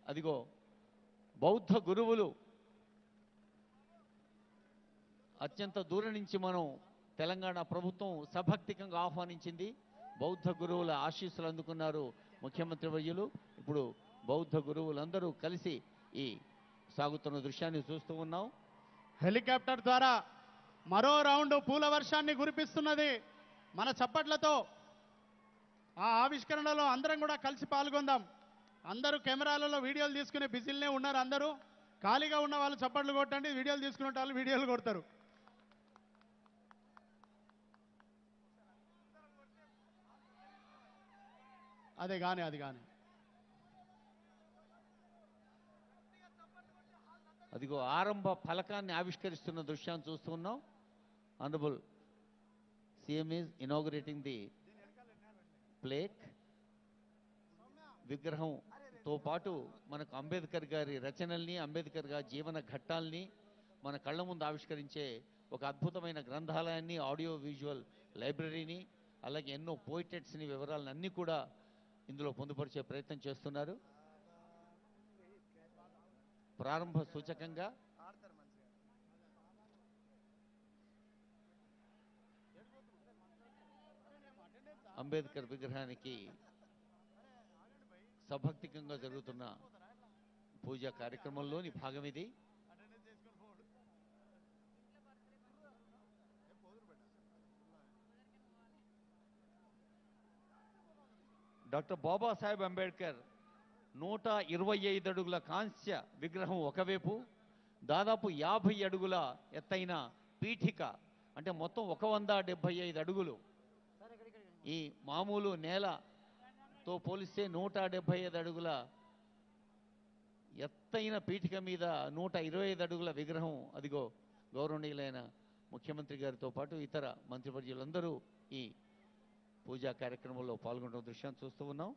అదిగో బౌద్ధ గురువులు అత్యంత దూరం నుంచి మనం తెలంగాణ ప్రభుత్వం సభక్తికంగా ఆహ్వానించింది బౌద్ధ గురువుల ఆశీస్సులు అందుకున్నారు ముఖ్యమంత్రి వర్యులు ఇప్పుడు బౌద్ధ గురువులందరూ కలిసి ఈ సాగుతున్న దృశ్యాన్ని చూస్తూ ఉన్నాం హెలికాప్టర్ ద్వారా మరో రౌండ్ పూల వర్షాన్ని కురిపిస్తున్నది మన చప్పట్లతో ఆ ఆవిష్కరణలో అందరం కూడా కలిసి పాల్గొందాం అందరూ కెమెరాలలో వీడియోలు తీసుకునే బిజీలనే ఉన్నారు అందరూ ఖాళీగా ఉన్న వాళ్ళు చప్పట్లు కొట్టండి వీడియోలు తీసుకునే వాళ్ళు వీడియోలు కొడతారు అదే కానీ అది కానీ అదిగో ఆరంభ ఫలకాన్ని ఆవిష్కరిస్తున్న దృశ్యాన్ని చూస్తూ ఉన్నాం honourable CM is inaugurating the plaque విగ్రహంతో పాటు మనకు అంబేద్కర్ గారి రచనల్ని అంబేద్కర్ గారి జీవన ఘట్టాల్ని మన కళ్ళ ముందు ఆవిష్కరించే ఒక అద్భుతమైన గ్రంథాలయాన్ని ఆడియో విజువల్ లైబ్రరీని అలాగే ఎన్నో పోయిటెట్స్ని వివరాలను అన్నీ కూడా ఇందులో పొందుపరిచే ప్రయత్నం చేస్తున్నారు ప్రారంభ సూచకంగా అంబేద్కర్ విగ్రహానికి సభక్తికంగా జరుగుతున్న పూజా కార్యక్రమంలోని భాగం ఇది డాక్టర్ బాబాసాహెబ్ అంబేద్కర్ నూట ఇరవై ఐదు అడుగుల కాంస్య విగ్రహం ఒకవైపు దాదాపు యాభై అడుగుల ఎత్తైన పీఠిక అంటే మొత్తం ఒక వంద డెబ్భై ఐదు అడుగులు ఈ మామూలు నేలతో పోలిస్తే నూట డెబ్భై ఐదు అడుగుల ఎత్తైన పీఠిక మీద నూట ఇరవై ఐదు అడుగుల విగ్రహం అదిగో గౌరవనీయులైన ముఖ్యమంత్రి గారితో పాటు ఇతర మంత్రివర్యులందరూ ఈ పూజా కార్యక్రమంలో పాల్గొన్న దృశ్యాన్ని చూస్తూ ఉన్నాం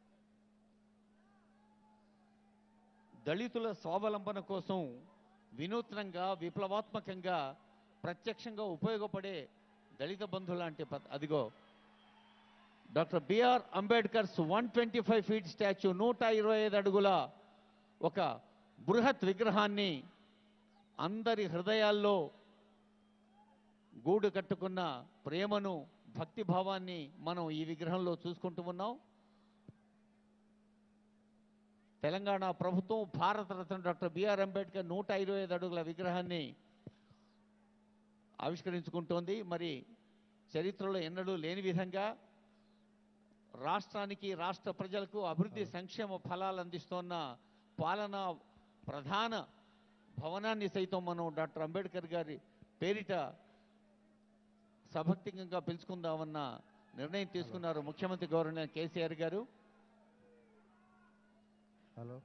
దళితుల స్వావలంబన కోసం వినూత్నంగా విప్లవాత్మకంగా ప్రత్యక్షంగా ఉపయోగపడే దళిత బంధు లాంటి పద్- అదిగో doctor BR Ambedkar's one twenty five feet statue నూట ఇరవై ఐదు అడుగుల ఒక బృహత్ విగ్రహాన్ని అందరి హృదయాల్లో గూడు కట్టుకున్న ప్రేమను భక్తి భావాన్ని మనం ఈ విగ్రహంలో చూసుకుంటూ ఉన్నాం తెలంగాణ ప్రభుత్వం భారతరత్న డాక్టర్ బిఆర్ అంబేద్కర్ నూట ఇరవై ఐదు అడుగుల విగ్రహాన్ని ఆవిష్కరించుకుంటోంది మరి చరిత్రలో ఎన్నడూ లేని విధంగా రాష్ట్రానికి రాష్ట్ర ప్రజలకు అభివృద్ధి సంక్షేమ ఫలాలు అందిస్తోన్న పాలనా ప్రధాన భవనాన్ని సైతం మనం డాక్టర్ అంబేద్కర్ గారి పేరిట సభక్తికంగా పిలుచుకుందామన్న నిర్ణయం తీసుకున్నారు ముఖ్యమంత్రి గవర్నర్ కేసీఆర్ గారు హలో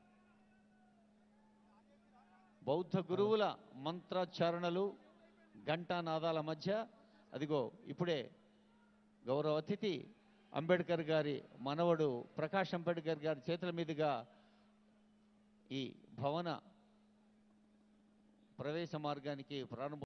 బౌద్ధ గురువుల మంత్రోచ్చారణలు ఘంటానాదాల మధ్య అదిగో ఇప్పుడే గౌరవ అతిథి అంబేద్కర్ గారి మనవడు ప్రకాష్ అంబేద్కర్ గారి చేతుల మీదుగా ఈ భవన ప్రవేశ మార్గానికి ప్రారంభ